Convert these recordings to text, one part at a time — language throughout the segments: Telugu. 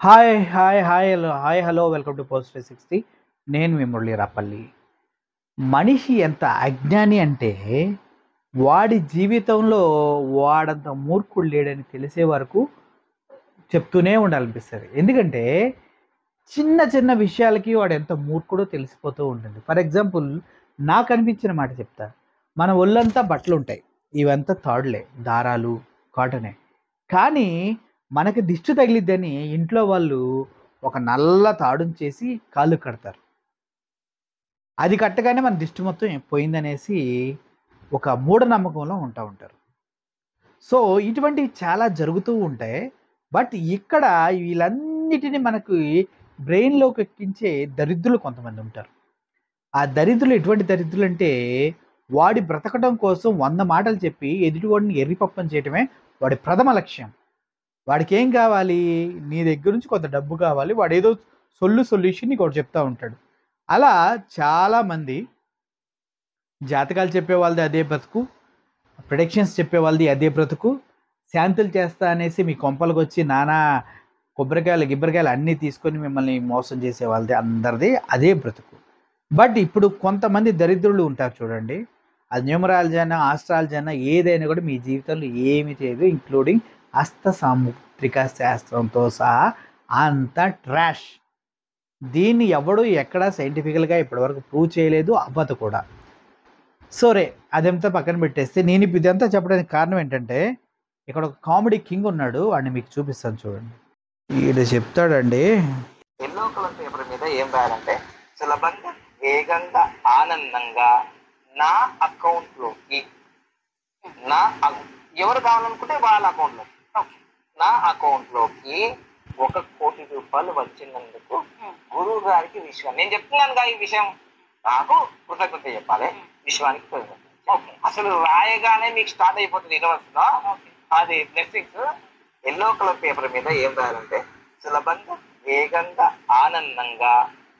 Hi hi hi hello hi hello welcome to post sixty నేను మీ మురళీ రాపల్లి మనిషి ఎంత అజ్ఞాని అంటే వాడి జీవితంలో వాడంత మూర్ఖుడు లేడని తెలిసే వరకు చెప్తూనే ఉండాలనిపిస్తుంది ఎందుకంటే చిన్న చిన్న విషయాలకి వాడు ఎంత మూర్ఖుడో తెలిసిపోతూ ఉంటుంది ఫర్ ఎగ్జాంపుల్ నాకు అనిపించిన మాట చెప్తా మన ఒళ్ళంతా బట్టలు ఉంటాయి ఇవంతా తాడులే దారాలు కాటనే కానీ మనకి దిష్టి తగిలిద్దని ఇంట్లో వాళ్ళు ఒక నల్ల తాడుని చేసి కాళ్ళు కడతారు అది కట్టగానే మన దిష్టి మొత్తం పోయిందనేసి ఒక మూఢనమ్మకంలో ఉంటా ఉంటారు సో ఇటువంటివి చాలా జరుగుతూ ఉంటాయి బట్ ఇక్కడ వీళ్ళన్నిటిని మనకు బ్రెయిన్లోకి ఎక్కించే దరిద్రులు కొంతమంది ఉంటారు ఆ దరిద్రులు ఎటువంటి దరిద్రులు అంటే వాడి బ్రతకడం కోసం వంద మాటలు చెప్పి ఎదుటివాడిని ఎర్రిపప్పని చేయటమే వాడి ప్రథమ లక్ష్యం వాడికి ఏం కావాలి నీ దగ్గర నుంచి కొంత డబ్బు కావాలి వాడు ఏదో సొల్లు సొల్యూషన్ నీకు ఒకటి చెప్తా ఉంటాడు అలా చాలామంది జాతకాలు చెప్పే వాళ్ళది అదే బ్రతుకు ప్రొడిక్షన్స్ చెప్పే వాళ్ళది అదే బ్రతుకు శాంతులు చేస్తా అనేసి మీ కొంపలకు వచ్చి నానా కొబ్బరికాయలు గిబ్బరికాయలు అన్నీ తీసుకొని మిమ్మల్ని మోసం చేసే వాళ్ళది అందరిది అదే బ్రతుకు బట్ ఇప్పుడు కొంతమంది దరిద్రులు ఉంటారు చూడండి అది న్యూమరాలజీ అయినా ఆస్ట్రాలజీ అయినా ఏదైనా కూడా మీ జీవితంలో ఏమి చేయదు ఇంక్లూడింగ్ హస్త సాముద్రిక శాస్త్రంతో సహా అంత ట్రాష్ దీన్ని ఎవడు ఎక్కడా సైంటిఫికల్గా ఇప్పటివరకు ప్రూవ్ చేయలేదు అవ్వదు కూడా సరే అదంతా పక్కన పెట్టేస్తే నేను ఇప్పుడు ఇదంతా చెప్పడానికి కారణం ఏంటంటే ఇక్కడ ఒక కామెడీ కింగ్ ఉన్నాడు వాడిని మీకు చూపిస్తాను చూడండి ఈడ చెప్తాడండి ఎల్లో కలర్ పేపర్ మీద ఏం రాయాలంటే సులభంగా వేగంగా ఆనందంగా నా అకౌంట్ లోకి నా అకౌ- ఎవరు కావాలనుకుంటే వాళ్ళ అకౌంట్ లో నా అకౌంట్ లోకి ఒక కోటి రూపాయలు వచ్చినందుకు గురువు గారికి విశ్వం నేను చెప్తున్నాను ఈ విషయం నాకు కృతజ్ఞత చెప్పాలి విశ్వానికి కృతజ్ఞత ఓకే అసలు రాయగానే మీకు స్టార్ట్ అయిపోతుంది యూనివర్స్లో అది బ్లెస్సింగ్స్ ఎల్లో కలర్ పేపర్ మీద ఏం రాయాలంటే సులభంగా వేగంగా ఆనందంగా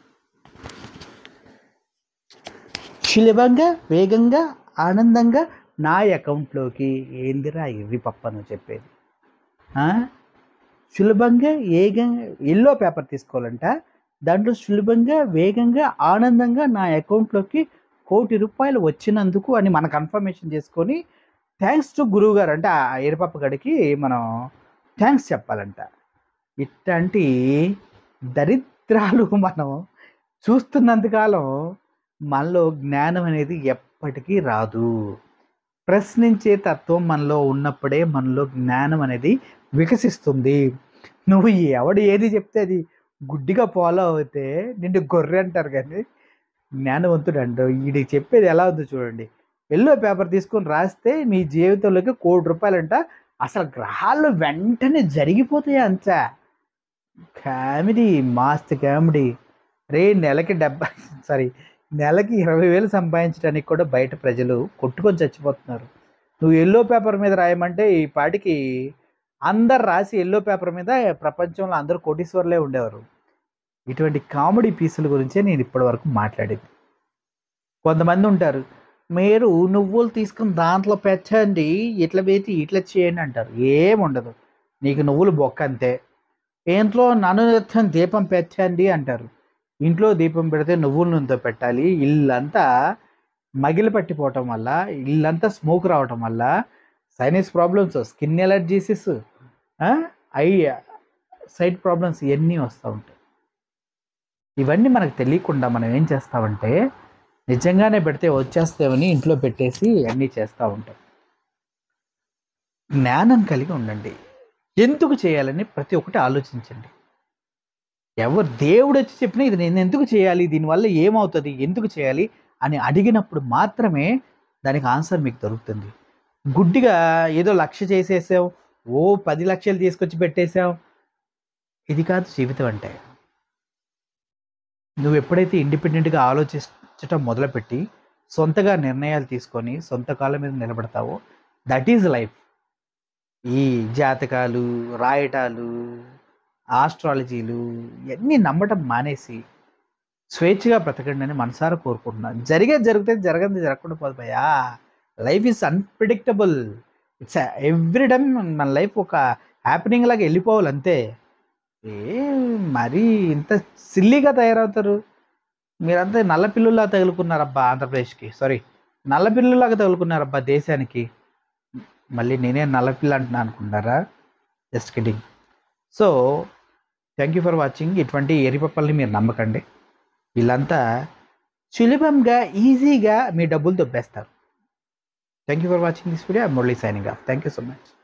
సులభంగా వేగంగా ఆనందంగా నా అకౌంట్లోకి ఏందిరా ఇవి పప్పను చెప్పేది ఆ? సులభంగా వేగంగా ఎల్లో పేపర్ తీసుకోవాలంట దాంట్లో సులభంగా వేగంగా ఆనందంగా నా అకౌంట్లోకి కోటి రూపాయలు వచ్చినందుకు అని మన కన్ఫర్మేషన్ చేసుకొని థ్యాంక్స్ టు గురువు గారు అంటే ఆ ఎరుపప్ప గడికి మనం థ్యాంక్స్ చెప్పాలంట ఇట్లాంటి దరిద్రాలు మనం చూస్తున్నంతకాలం మనలో జ్ఞానం అనేది ఎప్పటికీ రాదు ప్రశ్నించే తత్వం మనలో ఉన్నప్పుడే మనలో జ్ఞానం అనేది వికసిస్తుంది నువ్వు ఎవడు ఏది చెప్తే అది గుడ్డిగా ఫాలో అవుతే నిన్ను గొర్రె అంటారు కానీ జ్ఞానవంతుడు అంటారు వీడికి చెప్పేది ఎలా ఉందో చూడండి ఎల్లో పేపర్ తీసుకొని రాస్తే మీ జీవితంలోకి కోటి రూపాయలంట అసలు గ్రహాలు వెంటనే జరిగిపోతాయి అంచా కామెడీ మాస్త్ కామెడీ రే నెలకి డెబ్బై సారీ నెలకి ఇరవై వేలు సంపాదించడానికి కూడా బయట ప్రజలు కొట్టుకొని చచ్చిపోతున్నారు నువ్వు ఎల్లో పేపర్ మీద రాయమంటే ఈ పాటికి అందరు రాసి ఎల్లో పేపర్ మీద ప్రపంచంలో అందరూ కోటీశ్వర్లే ఉండేవారు ఇటువంటి కామెడీ పీసుల గురించే నేను ఇప్పటి వరకు మాట్లాడేది కొంతమంది ఉంటారు మీరు నువ్వులు తీసుకుని దాంట్లో పెట్టండి ఇట్లా పెట్టి ఇట్లా చేయండి అంటారు ఏముండదు నీకు నువ్వులు బొక్క అంతే ఇంట్లో నన్ను దీపం పెట్టండి అంటారు ఇంట్లో దీపం పెడితే నువ్వుల నూనెతో పెట్టాలి ఇల్లంతా మగిలి పట్టిపోవటం వల్ల ఇల్లంతా స్మోక్ రావటం వల్ల sinus problems skin allergies eye sight problems ఇవన్నీ వస్తూ ఉంటాయి ఇవన్నీ మనకు తెలియకుండా మనం ఏం చేస్తామంటే నిజంగానే పెడితే వచ్చేస్తామని ఇంట్లో పెట్టేసి అన్నీ చేస్తూ ఉంటాం జ్ఞానం కలిగి ఉండండి ఎందుకు చేయాలని ప్రతి ఒక్కటి ఆలోచించండి ఎవరు దేవుడు వచ్చి చెప్పినా ఇది నేను ఎందుకు చేయాలి దీనివల్ల ఏమవుతుంది ఎందుకు చేయాలి అని అడిగినప్పుడు మాత్రమే దానికి ఆన్సర్ మీకు దొరుకుతుంది గుడ్డిగా ఏదో లక్ష చేసేసావు ఓ పది లక్షలు తీసుకొచ్చి పెట్టేశావు ఇది కాదు జీవితం అంటే నువ్వు ఎప్పుడైతే ఇండిపెండెంట్గా ఆలోచించటం మొదలుపెట్టి సొంతగా నిర్ణయాలు తీసుకొని సొంత కాళ్ళ మీద నిలబడతావో దట్ ఈజ్ లైఫ్ ఈ జాతకాలు రాయటాలు ఆస్ట్రాలజీలు ఇవన్నీ నమ్మటం మానేసి స్వేచ్ఛగా బ్రతకండి అని మనసారా కోరుకుంటున్నాను జరిగేది జరిగితే జరగదు జరగకుండా పోదు భయ్యా life is unpredictable it's every time మన లైఫ్ ఒక హ్యాపెనింగ్ లాగా వెళ్ళిపోవాలి అంతే ఏ మరీ ఇంత సిల్లీగా తయారవుతారు మీరంతా నల్ల పిల్లుల్లా తగులుకున్నారబ్బా ఆంధ్రప్రదేశ్కి సారీ నల్ల పిల్లులాగా తగులుకున్నారబ్బా దేశానికి మళ్ళీ నేనే నల్ల పిల్ల అంటున్నా అనుకుంటారా just kidding so thank you for watching ఇటువంటి ఎరిపప్పల్ని మీరు నమ్మకండి వీళ్ళంతా సులభంగా ఈజీగా మీ డబ్బులు దొబ్బేస్తారు thank you for watching this video Murali signing off thank you so much